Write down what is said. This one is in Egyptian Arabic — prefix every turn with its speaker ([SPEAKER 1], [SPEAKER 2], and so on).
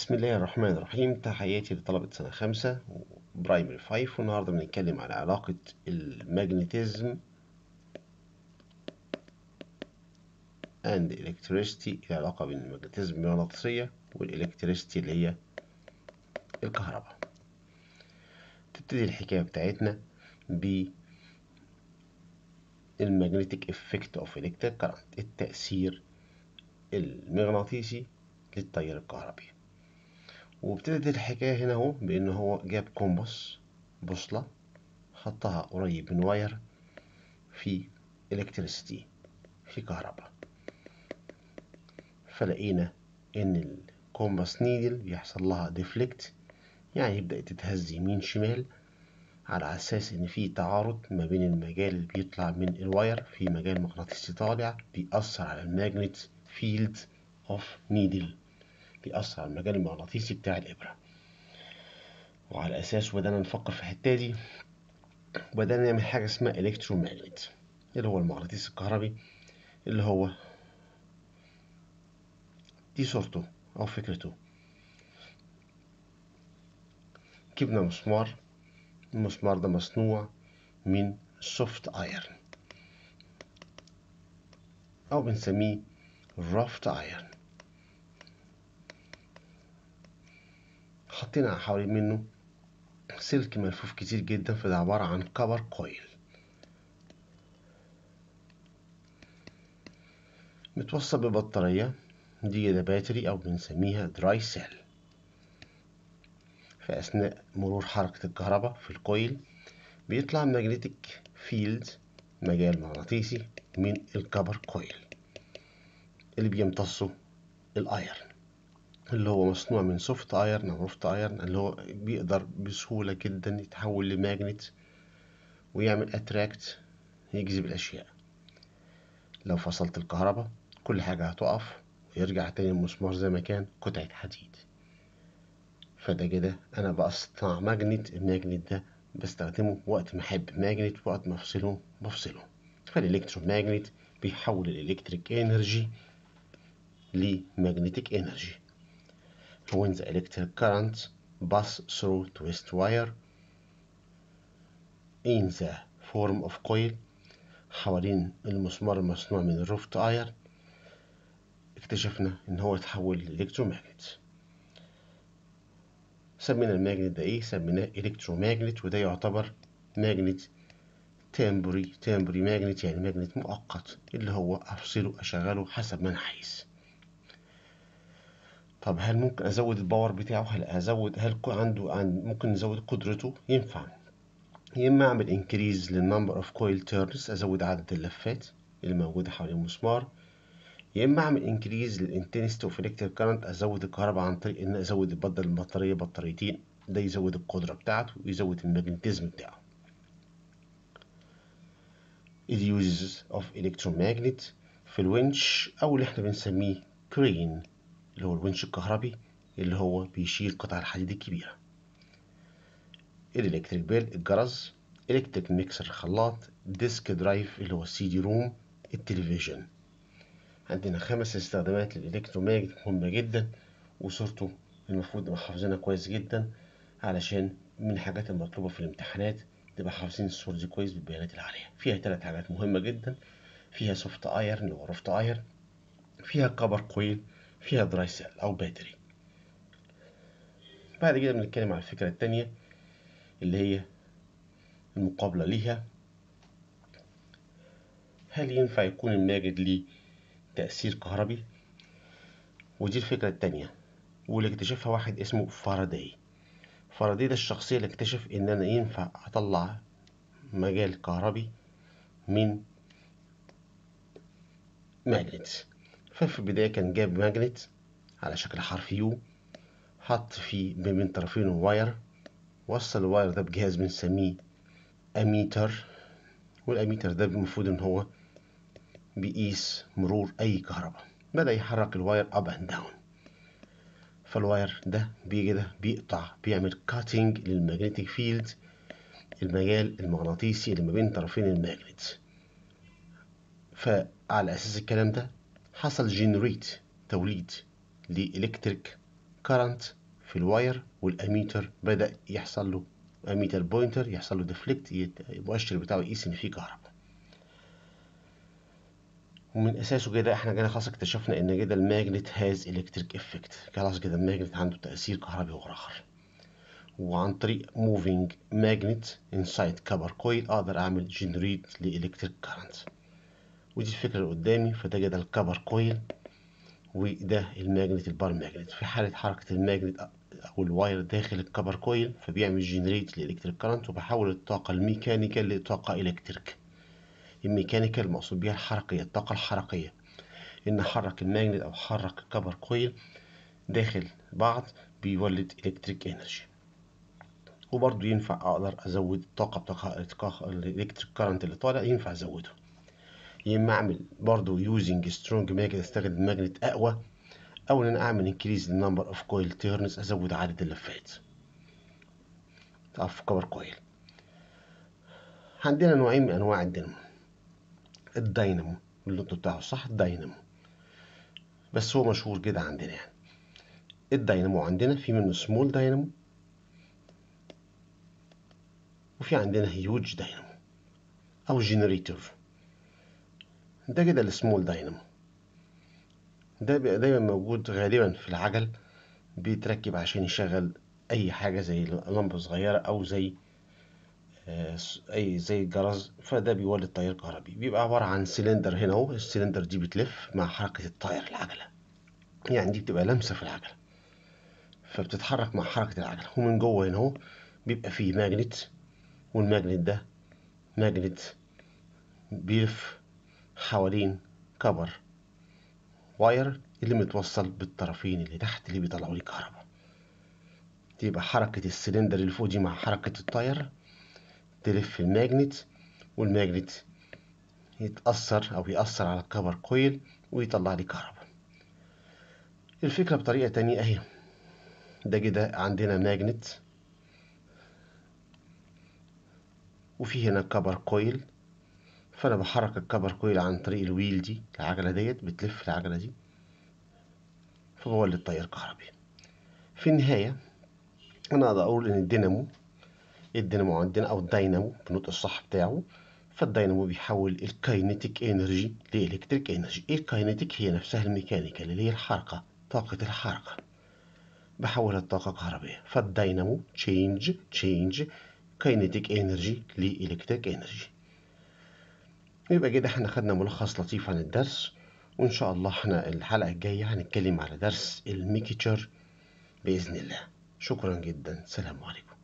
[SPEAKER 1] بسم الله الرحمن الرحيم تحياتي لطلبة سنة خمسة برايمري فايف والنهاردة بنتكلم على علاقة الماجنتيزم and electricity العلاقة بين الماجنتيزم المغناطيسية والإلكتريستي اللي هي الكهرباء تبتدي الحكاية بتاعتنا ب المagnetic effect of electric current التأثير المغناطيسي للتيار الكهربي وابتدت الحكاية هنا اهو بإن هو جاب كومباس بوصلة حطها قريب من واير في إلكتريستي في كهرباء فلقينا إن الكومباس نيدل بيحصل لها ديفليكت يعني يبدأ تتهز يمين شمال على أساس إن في تعارض ما بين المجال اللي بيطلع من الواير في مجال مغناطيسي طالع بيأثر على الماجنت فيلد اوف نيدل بيأثر على المجال المغناطيسي بتاع الإبرة وعلى أساسه بدأنا نفكر في الحتة دي وبدأنا نعمل حاجة اسمها إلكتروماجنت اللي هو المغناطيس الكهربي اللي هو دي صورته أو فكرته جبنا مسمار المسمار ده مصنوع من سوفت ايرن أو بنسميه رافت ايرن حطينا حوالين منه سلك ملفوف كتير جدا فده عبارة عن كبر كويل متوصل ببطارية دي ده باتري أو بنسميها دراي سيل في أثناء مرور حركة الكهرباء في الكويل بيطلع ماجنتيك فيلد مجال مغناطيسي من الكبر كويل اللي بيمتصه الايرن اللي هو مصنوع من سوفت ايرن او روفت ايرن اللي هو بيقدر بسهولة جدا يتحول لماجنت ويعمل اتراكت يجذب الاشياء لو فصلت الكهرباء كل حاجة هتقف ويرجع تاني المسمار زي ما كان قطعة حديد فده كده انا بصنع ماجنت الماجنت ده بستخدمه وقت ما احب ماجنت وقت ما افصله بفصله فالالكتروماجنت بيحول الالكتريك انرجي لمagnetic energy when the electric current pass through twist wire in the form of coil حوالين المسمار المصنوع من الروفت اير اكتشفنا ان هو يتحول لالكتروماجنت سمينا الماجنت ده ايه سميناه الكتروماجنت وده يعتبر ماجنت تامبري تامبري ماجنت يعني ماجنت مؤقت اللي هو افصله اشغله حسب ما انا عايز طب هل ممكن ازود الباور بتاعه هل ازود هل عنده عند ممكن نزود قدرته ينفع يا اما اعمل انكريز للنمبر اوف كويل تيرنز ازود عدد اللفات اللي موجوده حوالين المسمار يا اما اعمل انكريز للانتنستي اوف الكتريك كارنت ازود الكهرباء عن طريق ان ازود بدل البطاريه بطاريتين ده يزود القدره بتاعته ويزود الماجنتيزم بتاعه ال uses of electromagnet في الونش او اللي احنا بنسميه كرين اللي هو الونش الكهربي اللي هو بيشيل قطع الحديد الكبيرة الإلكتريك بيل الجرس إلكتريك ميكسر الخلاط ديسك درايف اللي هو السي دي روم التلفزيون عندنا خمس استخدامات للإلكتروماجنت مهمة جدا وصورته المفروض نبقى حافظينها كويس جدا علشان من الحاجات المطلوبة في الامتحانات تبقى حافظين الصور دي كويس بالبيانات اللي عليها فيها ثلاث حاجات مهمة جدا فيها سوفت ايرن اللي هو روفت ايرن فيها كبر كويل فيها دراي سيل أو باتري بعد كده بنتكلم على الفكرة التانية اللي هي المقابلة ليها هل ينفع يكون الماجد ليه تأثير كهربي ودي الفكرة التانية واللي اكتشفها واحد اسمه فاراداي فاراداي ده الشخصية اللي اكتشف إن أنا ينفع أطلع مجال كهربي من ماجنت ففي البداية كان جاب ماجنت على شكل حرف يو حط فيه بين طرفينه واير وصل الواير ده بجهاز بنسميه أميتر والأميتر ده المفروض إن هو بيقيس مرور أي كهرباء بدأ يحرك الواير أب أند داون فالواير ده بيجي ده بيقطع بيعمل كاتنج للمagnetic فيلد المجال المغناطيسي اللي ما بين طرفين الماجنت فعلى أساس الكلام ده حصل جنريت توليد لإلكتريك كارنت في الواير والاميتر بدأ يحصل له اميتر بوينتر يحصل له ديفليكت المؤشر بتاعه يقيس ان فيه كهرباء ومن اساسه كده احنا كده خلاص اكتشفنا ان كده الماجنت هاز الكتريك افكت خلاص كده الماجنت عنده تاثير كهربي اخر وعن طريق موفينج ماجنت انسايد كبر كويل اقدر اعمل جنريت لالكتريك كارنت ودي الفكره اللي قدامي فده كده الكبر كويل وده الماجنت البار ماجنت في حاله حركه الماجنت او الواير داخل الكبر كويل فبيعمل جنريت لالكتريك كارنت وبحول الطاقه الميكانيكال لطاقه الكتريك الميكانيكال المقصود بيها الحركيه الطاقه الحركيه ان حرك الماجنت او حرك الكبر كويل داخل بعض بيولد الكتريك انرجي وبرضه ينفع اقدر ازود الطاقه بتاع الالكتريك كارنت اللي طالع ينفع ازوده يا اما اعمل برضه يوزنج سترونج ماجنت استخدم ماجنت اقوى او ان انا اعمل انكريز النمبر اوف كويل تيرنز ازود عدد اللفات في كبر كويل عندنا نوعين من انواع الدينامو الداينامو اللوتو بتاعه صح الداينامو بس هو مشهور كده عندنا يعني الداينامو عندنا في منه سمول داينامو وفي عندنا هيوج داينامو او جنريتور ده كده السمول داينامو ده بيبقى دايما موجود غالبا في العجل بيتركب عشان يشغل اي حاجة زي لمبة صغيرة او زي اي زي الجرس فده بيولد تيار كهربي بيبقى عبارة عن سلندر هنا اهو السلندر دي بتلف مع حركة التاير العجلة يعني دي بتبقى لمسة في العجلة فبتتحرك مع حركة العجلة ومن جوه هنا اهو بيبقى فيه ماجنت والماجنت ده ماجنت بيلف حوالين كبر واير اللي متوصل بالطرفين اللي تحت اللي بيطلعوا لي كهرباء يبقى حركة السلندر اللي فوق دي مع حركة التاير تلف الماجنت والماجنت يتأثر أو يأثر على الكبر كويل ويطلع لي كهرباء الفكرة بطريقة تانية أهي ده كده عندنا ماجنت وفي هنا كبر كويل فأنا بحرك الكبر كويل عن طريق الويل دي العجلة ديت بتلف العجلة دي فبولد تيار كهربي في النهاية أنا أقدر أقول إن الدينامو الدينامو عندنا أو الداينامو بالنطق الصح بتاعه فالداينامو بيحول الكاينيتيك انرجي لإلكتريك انرجي إيه الكاينيتيك هي نفسها الميكانيكال اللي هي الحركة طاقة الحركة بحولها لطاقة كهربية فالداينامو تشينج تشينج كاينيتيك انرجي لإلكتريك انرجي يبقى كده احنا خدنا ملخص لطيف عن الدرس وإن شاء الله احنا الحلقة الجاية هنتكلم على درس الميكتشر بإذن الله شكرا جدا سلام عليكم